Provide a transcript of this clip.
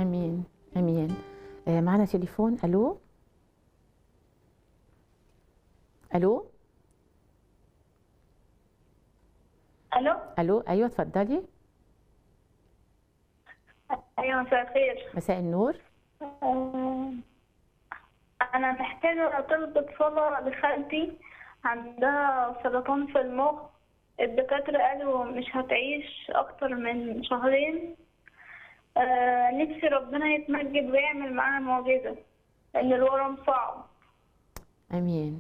امين امين آه، معنا تليفون الو الو الو الو ايوه اتفضلي ايوه مساء الخير مساء النور آه، انا محتاجه طلبة صلاة لخالتي عندها سرطان في المخ الدكاترة قالوا مش هتعيش اكتر من شهرين آه، نفسي ربنا يتمجد ويعمل معاها معجزة لان الورم صعب امين